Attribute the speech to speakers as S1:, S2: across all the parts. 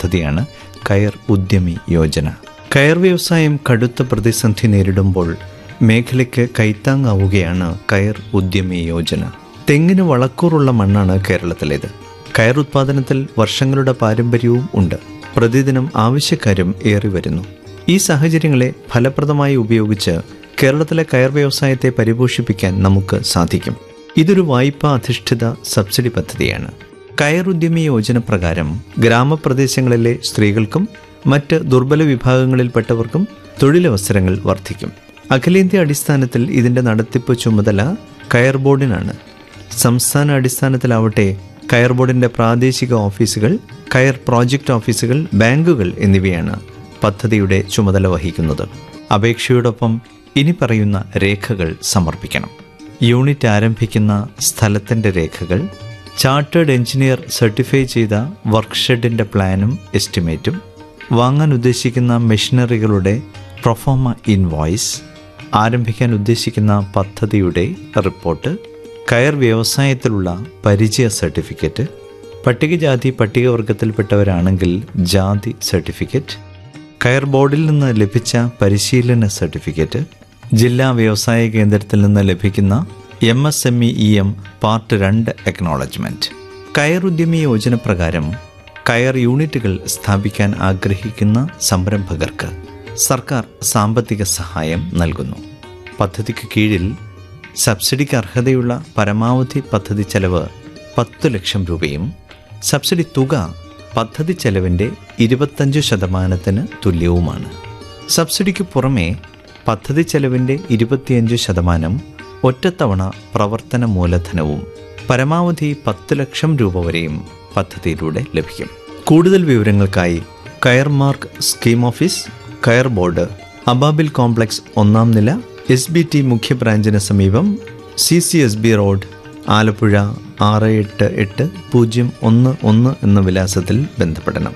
S1: പദ്ധതിയാണ് കയർ ഉദ്യമി യോജന കയർ വ്യവസായം കടുത്ത പ്രതിസന്ധി നേരിടുമ്പോൾ മേഖലയ്ക്ക് കൈത്താങ്ങാവുകയാണ് കയർ ഉദ്യമി യോജന തെങ്ങിന് വളക്കൂറുള്ള മണ്ണാണ് കേരളത്തിലേത് കയർ ഉത്പാദനത്തിൽ വർഷങ്ങളുടെ പാരമ്പര്യവും ഉണ്ട് പ്രതിദിനം ആവശ്യക്കാരും ഏറി വരുന്നു ഈ സാഹചര്യങ്ങളെ ഫലപ്രദമായി ഉപയോഗിച്ച് കേരളത്തിലെ കയർ വ്യവസായത്തെ പരിപോഷിപ്പിക്കാൻ നമുക്ക് സാധിക്കും ഇതൊരു വായ്പാ അധിഷ്ഠിത സബ്സിഡി പദ്ധതിയാണ് കയർ ഉദ്യമി യോജന പ്രകാരം ഗ്രാമപ്രദേശങ്ങളിലെ സ്ത്രീകൾക്കും മറ്റ് ദുർബല വിഭാഗങ്ങളിൽപ്പെട്ടവർക്കും തൊഴിലവസരങ്ങൾ വർദ്ധിക്കും അഖിലേന്ത്യാ അടിസ്ഥാനത്തിൽ ഇതിന്റെ നടത്തിപ്പ് ചുമതല കയർ ബോർഡിനാണ് സംസ്ഥാന അടിസ്ഥാനത്തിലാവട്ടെ കയർ ബോർഡിന്റെ പ്രാദേശിക ഓഫീസുകൾ കയർ പ്രോജക്റ്റ് ഓഫീസുകൾ ബാങ്കുകൾ എന്നിവയാണ് പദ്ധതിയുടെ ചുമതല വഹിക്കുന്നത് അപേക്ഷയോടൊപ്പം ഇനി പറയുന്ന രേഖകൾ സമർപ്പിക്കണം യൂണിറ്റ് ആരംഭിക്കുന്ന സ്ഥലത്തിൻ്റെ രേഖകൾ ചാർട്ടേഡ് എഞ്ചിനീയർ സർട്ടിഫൈ ചെയ്ത വർക്ക്ഷെഡിൻ്റെ പ്ലാനും എസ്റ്റിമേറ്റും വാങ്ങാൻ ഉദ്ദേശിക്കുന്ന മെഷീനറികളുടെ പ്രൊഫോമ ഇൻവോയ്സ് ആരംഭിക്കാൻ ഉദ്ദേശിക്കുന്ന പദ്ധതിയുടെ റിപ്പോർട്ട് കയർ വ്യവസായത്തിലുള്ള പരിചയ സർട്ടിഫിക്കറ്റ് പട്ടികജാതി പട്ടികവർഗത്തിൽപ്പെട്ടവരാണെങ്കിൽ ജാതി സർട്ടിഫിക്കറ്റ് കയർ ബോർഡിൽ നിന്ന് ലഭിച്ച പരിശീലന സർട്ടിഫിക്കറ്റ് ജില്ലാ വ്യവസായ കേന്ദ്രത്തിൽ നിന്ന് ലഭിക്കുന്ന M S M E M part രണ്ട് അക്നോളജ്മെന്റ് കയർ ഉദ്യമി യോജന പ്രകാരം കയർ യൂണിറ്റുകൾ സ്ഥാപിക്കാൻ ആഗ്രഹിക്കുന്ന സംരംഭകർക്ക് സർക്കാർ സാമ്പത്തിക സഹായം നൽകുന്നു പദ്ധതിക്ക് കീഴിൽ സബ്സിഡിക്ക് അർഹതയുള്ള പരമാവധി പദ്ധതി ചെലവ് പത്ത് ലക്ഷം രൂപയും സബ്സിഡി തുക പദ്ധതി ചെലവിൻ്റെ ഇരുപത്തഞ്ച് ശതമാനത്തിന് തുല്യവുമാണ് സബ്സിഡിക്ക് പുറമെ പദ്ധതി ചെലവിൻ്റെ ഇരുപത്തിയഞ്ച് ശതമാനം ഒറ്റത്തവണ പ്രവർത്തന മൂലധനവും പരമാവധി പത്ത് ലക്ഷം രൂപ വരെയും പദ്ധതിയിലൂടെ ലഭിക്കും കൂടുതൽ വിവരങ്ങൾക്കായി Coir Mark scheme office Coir board അബാബിൽ കോംപ്ലക്സ് ഒന്നാം നില എസ് ബി ടി മുഖ്യ ബ്രാഞ്ചിന് സമീപം C C S B road Alappuzha ആറ് എട്ട് എട്ട് പൂജ്യം ഒന്ന് ഒന്ന് എന്ന വിലാസത്തിൽ ബന്ധപ്പെടണം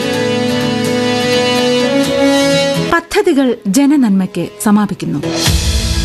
S2: പദ്ധതികൾ ജനനന്മയ്ക്ക് സമാപിക്കുന്നു